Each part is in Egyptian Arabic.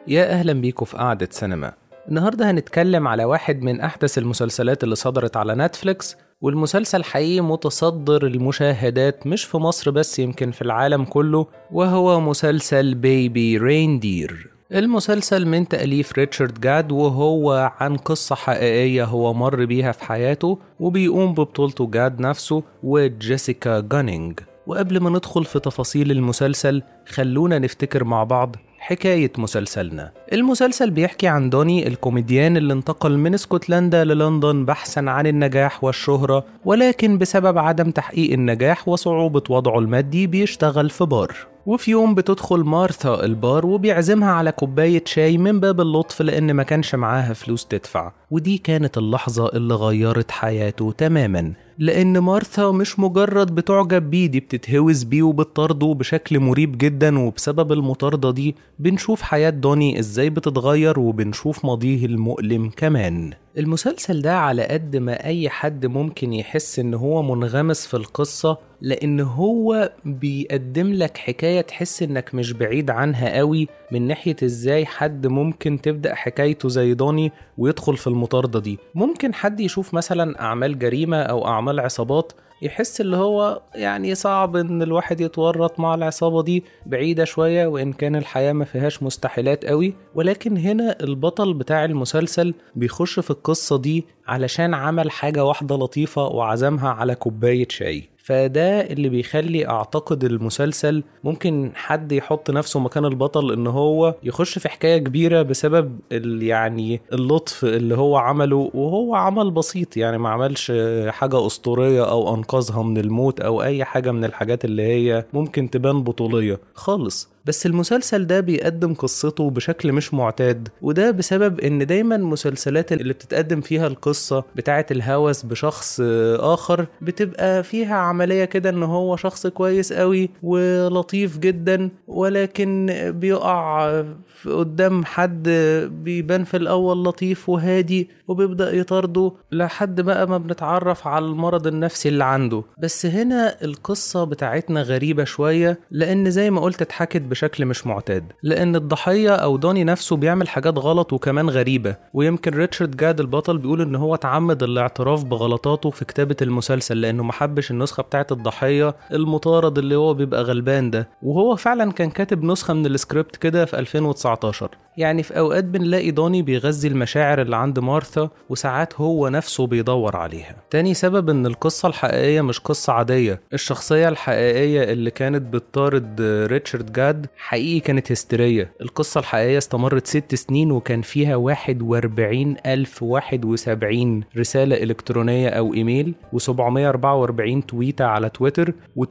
يا أهلا بيكم في قعدة سينما النهاردة هنتكلم على واحد من أحدث المسلسلات اللي صدرت على نتفليكس والمسلسل حقيقي متصدر المشاهدات مش في مصر بس يمكن في العالم كله وهو مسلسل بيبي ريندير المسلسل من تأليف ريتشارد جاد وهو عن قصة حقيقية هو مر بيها في حياته وبيقوم ببطولته جاد نفسه وجيسيكا جانينج وقبل ما ندخل في تفاصيل المسلسل خلونا نفتكر مع بعض حكاية مسلسلنا المسلسل بيحكي عن دوني الكوميديان اللي انتقل من اسكتلندا للندن بحثا عن النجاح والشهرة ولكن بسبب عدم تحقيق النجاح وصعوبة وضعه المادي بيشتغل في بار وفي يوم بتدخل مارثا البار وبيعزمها على كوباية شاي من باب اللطف لأن ما كانش معاها فلوس تدفع ودي كانت اللحظة اللي غيرت حياته تماما لأن مارثا مش مجرد بتعجب بيه دي بتتهوس بيه وبتطارده بشكل مريب جدا وبسبب المطاردة دي بنشوف حياة دوني ازاي بتتغير وبنشوف ماضيه المؤلم كمان المسلسل ده على قد ما أي حد ممكن يحس إن هو منغمس في القصة لأن هو بيقدم لك حكاية تحس إنك مش بعيد عنها قوي من ناحية إزاي حد ممكن تبدأ حكايته زي دوني ويدخل في المطاردة دي ممكن حد يشوف مثلا أعمال جريمة أو أعمال عصابات يحس اللي هو يعني صعب ان الواحد يتورط مع العصابة دي بعيدة شوية وان كان الحياة ما فيهاش مستحيلات قوي ولكن هنا البطل بتاع المسلسل بيخش في القصة دي علشان عمل حاجة واحدة لطيفة وعزمها على كوباية شاي فده اللي بيخلي اعتقد المسلسل ممكن حد يحط نفسه مكان البطل ان هو يخش في حكايه كبيره بسبب يعني اللطف اللي هو عمله وهو عمل بسيط يعني ما عملش حاجه اسطوريه او انقذها من الموت او اي حاجه من الحاجات اللي هي ممكن تبان بطوليه خالص بس المسلسل ده بيقدم قصته بشكل مش معتاد وده بسبب ان دايما مسلسلات اللي بتتقدم فيها القصة بتاعة الهوس بشخص اخر بتبقى فيها عملية كده ان هو شخص كويس قوي ولطيف جدا ولكن بيقع قدام حد بيبان في الاول لطيف وهادي وبيبدأ يطارده لحد بقى ما بنتعرف على المرض النفسي اللي عنده بس هنا القصة بتاعتنا غريبة شوية لان زي ما قلت اتحكت بشكل مش معتاد لان الضحيه او دوني نفسه بيعمل حاجات غلط وكمان غريبه ويمكن ريتشارد جاد البطل بيقول ان هو تعمد الاعتراف بغلطاته في كتابه المسلسل لانه محبش النسخه بتاعه الضحيه المطارد اللي هو بيبقى غلبان ده وهو فعلا كان كاتب نسخه من السكريبت كده في 2019 يعني في اوقات بنلاقي دوني بيغذي المشاعر اللي عند مارثا وساعات هو نفسه بيدور عليها تاني سبب ان القصة الحقيقية مش قصة عادية الشخصية الحقيقية اللي كانت بتطارد ريتشارد جاد حقيقي كانت هستيرية القصة الحقيقية استمرت ست سنين وكان فيها 41 ألف 71 رسالة إلكترونية أو إيميل و744 تويتة على تويتر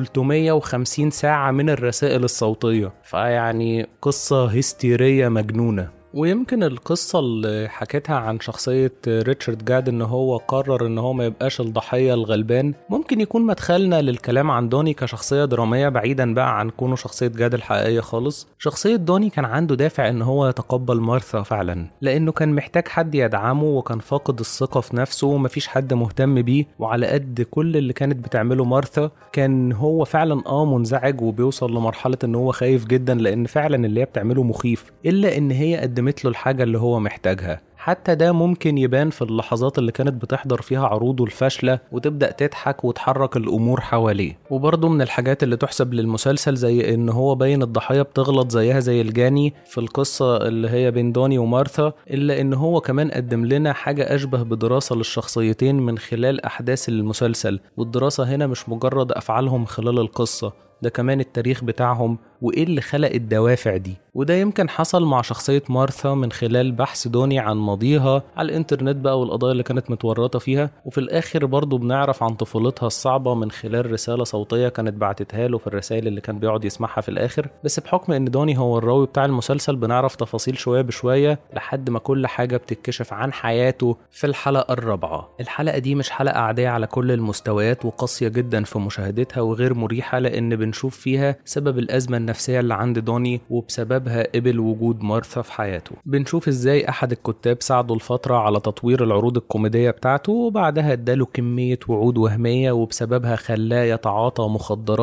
و350 ساعة من الرسائل الصوتية فيعني قصة هستيرية مجنونة ويمكن القصة اللي حكيتها عن شخصية ريتشارد جاد ان هو قرر ان هو ما يبقاش الضحية الغلبان ممكن يكون مدخلنا للكلام عن دوني كشخصية درامية بعيدا بقى عن كونه شخصية جاد الحقيقية خالص شخصية دوني كان عنده دافع ان هو يتقبل مارثا فعلا لانه كان محتاج حد يدعمه وكان فاقد الثقة في نفسه ومفيش حد مهتم بيه وعلى قد كل اللي كانت بتعمله مارثا كان هو فعلا اه منزعج وبيوصل لمرحلة ان هو خايف جدا لان فعلا اللي هي بتعمله مخيف الا ان هي قدمت قدمت له الحاجة اللي هو محتاجها حتى ده ممكن يبان في اللحظات اللي كانت بتحضر فيها عروضه الفاشلة وتبدأ تضحك وتحرك الأمور حواليه وبرضه من الحاجات اللي تحسب للمسلسل زي إن هو باين الضحية بتغلط زيها زي الجاني في القصة اللي هي بين دوني ومارثا إلا إن هو كمان قدم لنا حاجة أشبه بدراسة للشخصيتين من خلال أحداث المسلسل والدراسة هنا مش مجرد أفعالهم خلال القصة ده كمان التاريخ بتاعهم وإيه اللي خلق الدوافع دي وده يمكن حصل مع شخصية مارثا من خلال بحث دوني عن ماضيها على الإنترنت بقى والقضايا اللي كانت متورطة فيها وفي الآخر برضه بنعرف عن طفولتها الصعبة من خلال رسالة صوتية كانت بعتتها له في الرسائل اللي كان بيقعد يسمعها في الآخر بس بحكم إن دوني هو الراوي بتاع المسلسل بنعرف تفاصيل شوية بشوية لحد ما كل حاجة بتتكشف عن حياته في الحلقة الرابعة الحلقة دي مش حلقة عادية على كل المستويات وقاسية جدا في مشاهدتها وغير مريحة لأن بنشوف فيها سبب الأزمة النفسية اللي عند دوني وبسببها قبل وجود مارثا في حياته بنشوف ازاي أحد الكتاب ساعده لفترة على تطوير العروض الكوميدية بتاعته وبعدها اداله كمية وعود وهمية وبسببها خلاه يتعاطى مخدرات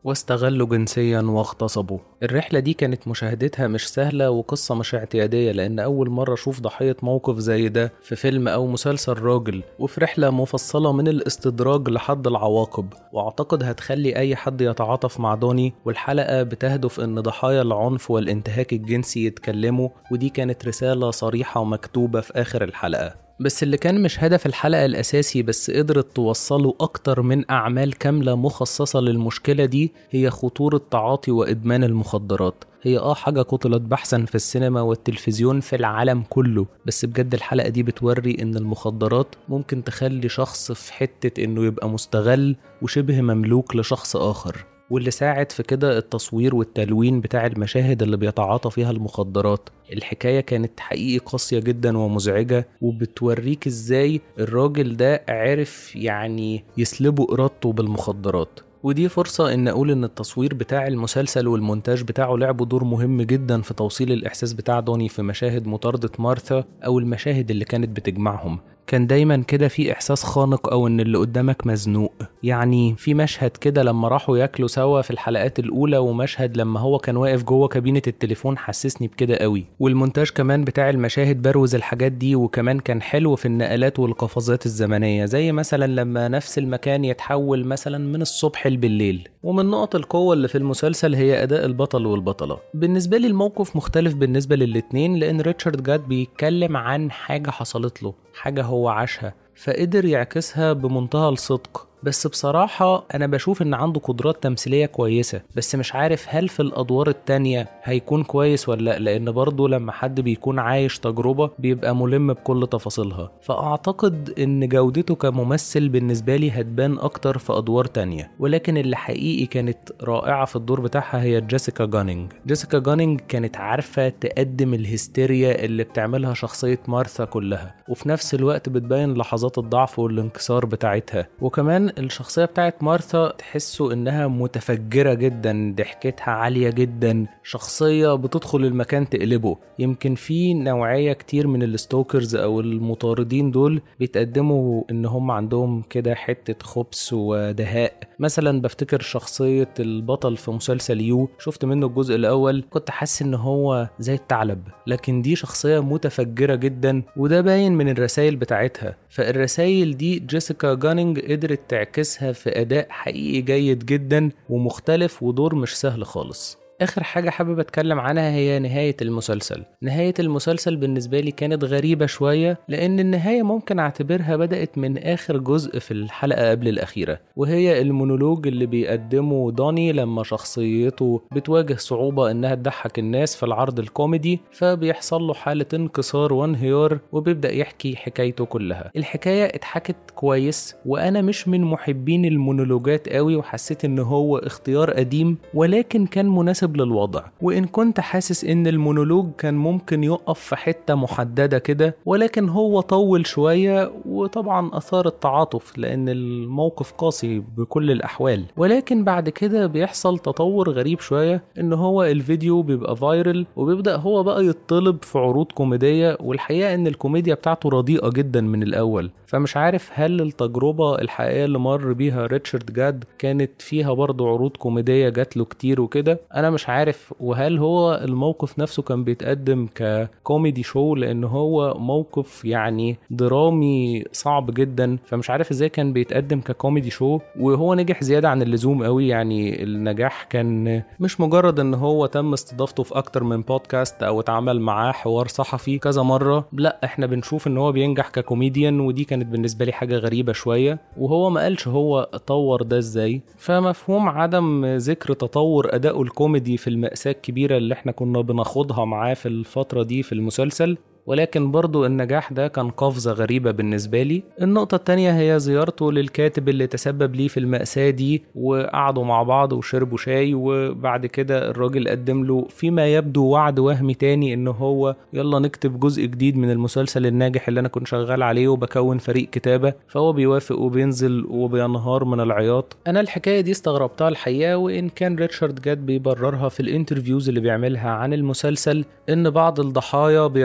واستغلوا جنسيا واغتصبوا الرحلة دي كانت مشاهدتها مش سهلة وقصة مش اعتيادية لأن أول مرة أشوف ضحية موقف زي ده في فيلم أو مسلسل راجل وفي رحلة مفصلة من الاستدراج لحد العواقب وأعتقد هتخلي أي حد يتعاطف مع دوني والحلقة بتهدف إن ضحايا العنف والانتهاك الجنسي يتكلموا ودي كانت رسالة صريحة ومكتوبة في آخر الحلقة بس اللي كان مش هدف الحلقة الأساسي بس قدرت توصله أكتر من أعمال كاملة مخصصة للمشكلة دي هي خطورة تعاطي وإدمان المخدرات هي اه حاجة قتلت بحثا في السينما والتلفزيون في العالم كله بس بجد الحلقة دي بتوري ان المخدرات ممكن تخلي شخص في حتة انه يبقى مستغل وشبه مملوك لشخص اخر واللي ساعد في كده التصوير والتلوين بتاع المشاهد اللي بيتعاطى فيها المخدرات الحكاية كانت حقيقي قاسية جدا ومزعجة وبتوريك ازاي الراجل ده عرف يعني يسلبه إرادته بالمخدرات ودي فرصة إن أقول إن التصوير بتاع المسلسل والمونتاج بتاعه لعبوا دور مهم جدا في توصيل الإحساس بتاع دوني في مشاهد مطاردة مارثا أو المشاهد اللي كانت بتجمعهم كان دايما كده في احساس خانق او ان اللي قدامك مزنوق يعني في مشهد كده لما راحوا ياكلوا سوا في الحلقات الاولى ومشهد لما هو كان واقف جوه كابينه التليفون حسسني بكده قوي والمونتاج كمان بتاع المشاهد بروز الحاجات دي وكمان كان حلو في النقلات والقفزات الزمنيه زي مثلا لما نفس المكان يتحول مثلا من الصبح بالليل ومن نقط القوه اللي في المسلسل هي اداء البطل والبطله بالنسبه لي الموقف مختلف بالنسبه للاتنين لان ريتشارد جاد بيتكلم عن حاجه حصلت له حاجه هو عاشها فقدر يعكسها بمنتهى الصدق بس بصراحة أنا بشوف إن عنده قدرات تمثيلية كويسة بس مش عارف هل في الأدوار التانية هيكون كويس ولا لأ لأن برضه لما حد بيكون عايش تجربة بيبقى ملم بكل تفاصيلها فأعتقد إن جودته كممثل بالنسبة لي هتبان أكتر في أدوار تانية ولكن اللي حقيقي كانت رائعة في الدور بتاعها هي جيسيكا جانينج جيسيكا جانينج كانت عارفة تقدم الهستيريا اللي بتعملها شخصية مارثا كلها وفي نفس الوقت بتبين لحظات الضعف والانكسار بتاعتها وكمان الشخصية بتاعت مارثا تحسوا انها متفجرة جدا ضحكتها عالية جدا شخصية بتدخل المكان تقلبه يمكن في نوعية كتير من الستوكرز او المطاردين دول بيتقدموا ان هم عندهم كده حتة خبث ودهاء مثلا بفتكر شخصية البطل في مسلسل يو شفت منه الجزء الاول كنت حاسس ان هو زي الثعلب لكن دي شخصية متفجرة جدا وده باين من الرسائل بتاعتها فالرسائل دي جيسيكا جانينج قدرت تعكسها في أداء حقيقي جيد جدا ومختلف ودور مش سهل خالص آخر حاجة حابب أتكلم عنها هي نهاية المسلسل نهاية المسلسل بالنسبة لي كانت غريبة شوية لأن النهاية ممكن أعتبرها بدأت من آخر جزء في الحلقة قبل الأخيرة وهي المونولوج اللي بيقدمه دوني لما شخصيته بتواجه صعوبة إنها تضحك الناس في العرض الكوميدي فبيحصل له حالة انكسار وانهيار وبيبدأ يحكي حكايته كلها الحكاية اتحكت كويس وأنا مش من محبين المونولوجات قوي وحسيت إن هو اختيار قديم ولكن كان مناسب مناسب للوضع وإن كنت حاسس إن المونولوج كان ممكن يقف في حتة محددة كده ولكن هو طول شوية وطبعا أثار التعاطف لأن الموقف قاسي بكل الأحوال ولكن بعد كده بيحصل تطور غريب شوية إن هو الفيديو بيبقى فايرل وبيبدأ هو بقى يطلب في عروض كوميدية والحقيقة إن الكوميديا بتاعته رديئة جدا من الأول فمش عارف هل التجربة الحقيقية اللي مر بيها ريتشارد جاد كانت فيها برضه عروض كوميدية جات له كتير وكده أنا مش عارف وهل هو الموقف نفسه كان بيتقدم ككوميدي شو لأن هو موقف يعني درامي صعب جدا فمش عارف ازاي كان بيتقدم ككوميدي شو وهو نجح زيادة عن اللزوم قوي يعني النجاح كان مش مجرد ان هو تم استضافته في اكتر من بودكاست او اتعمل معاه حوار صحفي كذا مرة لا احنا بنشوف ان هو بينجح ككوميديان ودي كانت بالنسبة لي حاجة غريبة شوية وهو ما قالش هو طور ده ازاي فمفهوم عدم ذكر تطور ادائه الكوميدي في المأساة الكبيرة اللي احنا كنا بناخدها معاه في الفترة دي في المسلسل ولكن برضو النجاح ده كان قفزة غريبة بالنسبة لي النقطة التانية هي زيارته للكاتب اللي تسبب ليه في المأساة دي وقعدوا مع بعض وشربوا شاي وبعد كده الراجل قدم له فيما يبدو وعد وهمي تاني ان هو يلا نكتب جزء جديد من المسلسل الناجح اللي انا كنت شغال عليه وبكون فريق كتابة فهو بيوافق وبينزل وبينهار من العياط انا الحكاية دي استغربتها الحقيقة وان كان ريتشارد جاد بيبررها في الانترفيوز اللي بيعملها عن المسلسل ان بعض الضحايا بيرجعوا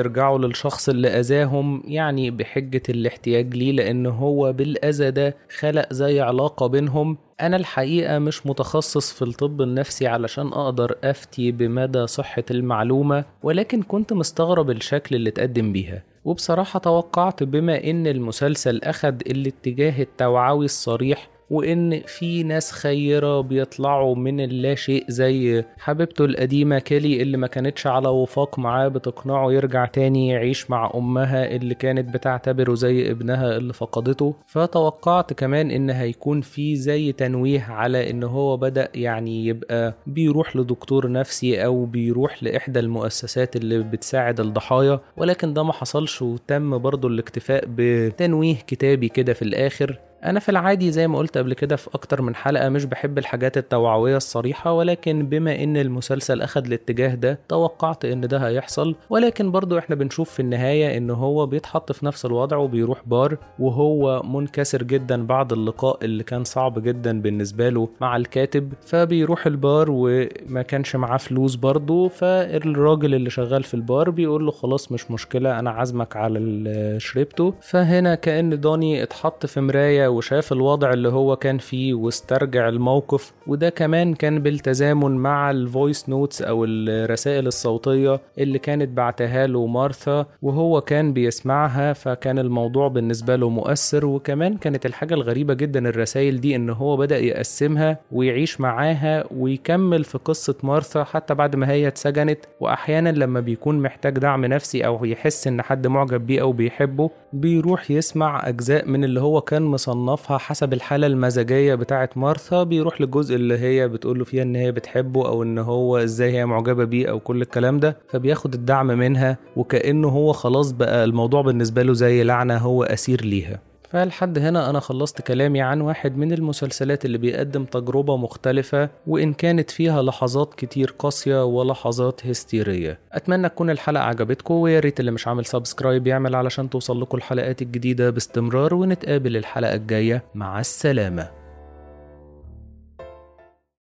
للشخص اللي أذاهم يعني بحجة الاحتياج ليه لأن هو بالأذى ده خلق زي علاقة بينهم أنا الحقيقة مش متخصص في الطب النفسي علشان أقدر أفتي بمدى صحة المعلومة ولكن كنت مستغرب الشكل اللي اتقدم بيها وبصراحة توقعت بما إن المسلسل أخد الاتجاه التوعوي الصريح وإن في ناس خيرة بيطلعوا من اللا شيء زي حبيبته القديمة كيلي اللي ما كانتش على وفاق معاه بتقنعه يرجع تاني يعيش مع أمها اللي كانت بتعتبره زي ابنها اللي فقدته فتوقعت كمان إن هيكون في زي تنويه على إن هو بدأ يعني يبقى بيروح لدكتور نفسي أو بيروح لإحدى المؤسسات اللي بتساعد الضحايا ولكن ده ما حصلش وتم برضه الاكتفاء بتنويه كتابي كده في الآخر انا في العادي زي ما قلت قبل كده في اكتر من حلقه مش بحب الحاجات التوعويه الصريحه ولكن بما ان المسلسل اخد الاتجاه ده توقعت ان ده هيحصل ولكن برضو احنا بنشوف في النهايه ان هو بيتحط في نفس الوضع وبيروح بار وهو منكسر جدا بعد اللقاء اللي كان صعب جدا بالنسبه له مع الكاتب فبيروح البار وما كانش معاه فلوس برضو فالراجل اللي شغال في البار بيقول له خلاص مش مشكله انا عازمك على اللي شربته فهنا كان دوني اتحط في مرايه وشاف الوضع اللي هو كان فيه واسترجع الموقف وده كمان كان بالتزامن مع الفويس نوتس او الرسائل الصوتية اللي كانت بعتها له مارثا وهو كان بيسمعها فكان الموضوع بالنسبة له مؤثر وكمان كانت الحاجة الغريبة جدا الرسائل دي ان هو بدأ يقسمها ويعيش معاها ويكمل في قصة مارثا حتى بعد ما هي اتسجنت واحيانا لما بيكون محتاج دعم نفسي او يحس ان حد معجب بيه او بيحبه بيروح يسمع اجزاء من اللي هو كان مصنفها حسب الحالة المزاجية بتاعت مارثا بيروح للجزء اللي هي بتقوله فيها ان هي بتحبه او ان هو ازاي هي معجبة بيه او كل الكلام ده فبياخد الدعم منها وكأنه هو خلاص بقى الموضوع بالنسبة له زي لعنة هو اسير ليها فلحد هنا أنا خلصت كلامي عن واحد من المسلسلات اللي بيقدم تجربة مختلفة وإن كانت فيها لحظات كتير قاسية ولحظات هستيرية أتمنى تكون الحلقة عجبتكم ويا ريت اللي مش عامل سبسكرايب يعمل علشان توصل لكم الحلقات الجديدة باستمرار ونتقابل الحلقة الجاية مع السلامة